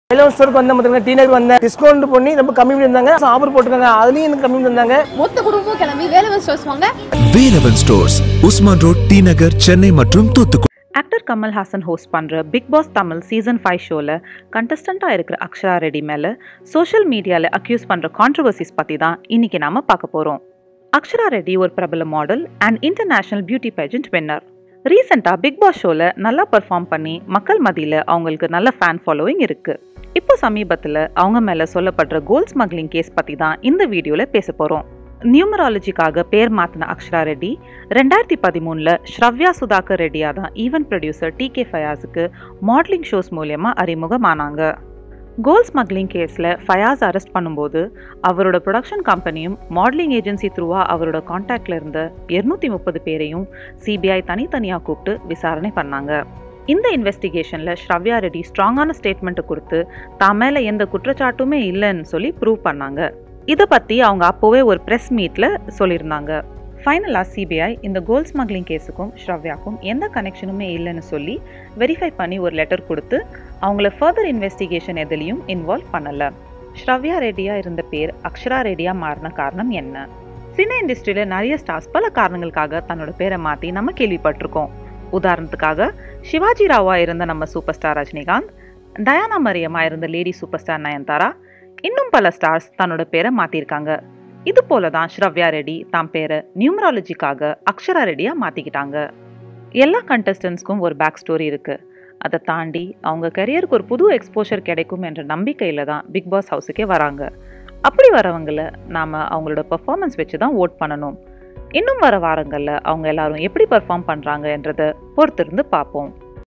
eleven ஸ்டோருக்கு வந்த பார்த்தீங்கன்னா டீ நகர் வந்தேன் டிஸ்கவுண்ட் பண்ணி ரொம்ப கம்மி பண்ணியிருந்தாங்க ஆஃபர் போட்டிருக்காங்க அதுலேயும் எனக்கு கம்மி பண்ணியிருந்தாங்க மொத்த குடும்பமும் கிளம்பி வேலவன் ஸ்டோர்ஸ் வாங்க Velavan stores Usman road T Nagar Chennai மற்றும் தூத்துக்குடி ஆக்டர் கமல் ஹாசன் ஹோஸ்ட் பண்ணுற Bigg Boss Tamil season five ஷோவில் கண்டஸ்டண்ட்டாக இருக்கிற அக்ஷரா ரெட்டி மேலே சோஷியல் மீடியாவில் அக்யூஸ் பண்ணுற கான்ட்ரவர்சிஸ் பற்றி தான் இன்னைக்கு நாம பார்க்க போகிறோம் அக்ஷரா ரெட்டி ஒரு பிரபல model and international beauty pageant winner ரீசெண்டாக பிக் பாஸ் ஷோவில் நல்லா பெர்ஃபார்ம் பண்ணி மக்கள் மத்தியில் அவங்களுக்கு நல்ல ஃபேன் ஃபாலோவிங் இருக்குது இப்போ சமீபத்தில் அவங்க மேலே சொல்லப்படுற கோல்ட் ஸ்மக்லிங் கேஸ் பற்றி தான் இந்த வீடியோவில் பேச போகிறோம் நியூமராலஜிக்காக பேர் மாத்தின அக்ஷரா ரெட்டி ரெண்டாயிரத்தி பதிமூணில் ஸ்ரவ்யா சுதாகர் ரெட்டியாக தான் ஈவென்ட் ப்ரொடியூசர் டி கே ஃபயாஸுக்கு மாடலிங் ஷோஸ் மூலயமா அறிமுகமானாங்க கோல் ஸ்மக்லிங் கேஸில் ஃபயாஸ் அரெஸ்ட் பண்ணும்போது அவரோட ப்ரொடக்ஷன் கம்பெனியும் மாடலிங் ஏஜென்சி த்ரூவா அவரோட காண்டாக்டில் இருந்த இருநூத்தி முப்பது பேரையும் சிபிஐ தனித்தனியாக கூப்பிட்டு விசாரணை பண்ணாங்க இந்த இன்வெஸ்டிகேஷனில் ஸ்ரவ்யா ரெட்டி ஸ்ட்ராங்கான ஸ்டேட்மெண்ட்டை கொடுத்து தான் மேலே எந்த குற்றச்சாட்டுமே இல்லைன்னு சொல்லி ப்ரூவ் பண்ணாங்க இதை பற்றி அவங்க அப்போவே ஒரு ப்ரெஸ் மீட்டில் சொல்லியிருந்தாங்க ஃபைனலாக சிபிஐ இந்த கோல்ட் ஸ்மக்லிங் கேஸுக்கும் ஸ்ரவ்யாக்கும் எந்த கனெக்ஷனுமே இல்லைன்னு சொல்லி வெரிஃபை பண்ணி ஒரு லெட்டர் கொடுத்து அவங்கள ஃபர்தர் இன்வெஸ்டிகேஷன் எதுலேயும் இன்வால்வ் பண்ணலை ஸ்ரவ்யா ரெட்டியாக இருந்த பேர் அக்ஷரா ரெட்டியாக மாறின காரணம் என்ன சினிமா இண்டஸ்ட்ரியில் நிறைய ஸ்டார்ஸ் பல காரணங்களுக்காக தன்னோட பேரை மாற்றி நம்ம கேள்விப்பட்டிருக்கோம் உதாரணத்துக்காக சிவாஜி ராவா இருந்த நம்ம சூப்பர் ஸ்டார் ரஜினிகாந்த் டயானா மரியமா இருந்த லேடி சூப்பர் ஸ்டார் நயன்தாரா இன்னும் பல ஸ்டார்ஸ் தன்னோட பேரை மாற்றிருக்காங்க இது போல தான் ஸ்ரவ்யா ரெட்டி தான் பேரை நியூமராலஜிக்காக அக்ஷரா ரெட்டியாக மாற்றிக்கிட்டாங்க எல்லா கண்டஸ்டன்ஸ்க்கும் ஒரு பேக் ஸ்டோரி இருக்குது அதை தாண்டி அவங்க கரியருக்கு ஒரு புது எக்ஸ்போஷர் கிடைக்கும் என்ற நம்பிக்கையில் தான் பிக் பாஸ் ஹவுஸுக்கே வராங்க அப்படி வரவங்கள நாம் அவங்களோட பெர்ஃபார்மன்ஸ் வச்சு தான் ஓட் பண்ணணும் இன்னும் வர வாரங்களில் அவங்க எல்லாரும் எப்படி பெர்ஃபார்ம் பண்ணுறாங்கன்றதை பொறுத்திருந்து பார்ப்போம்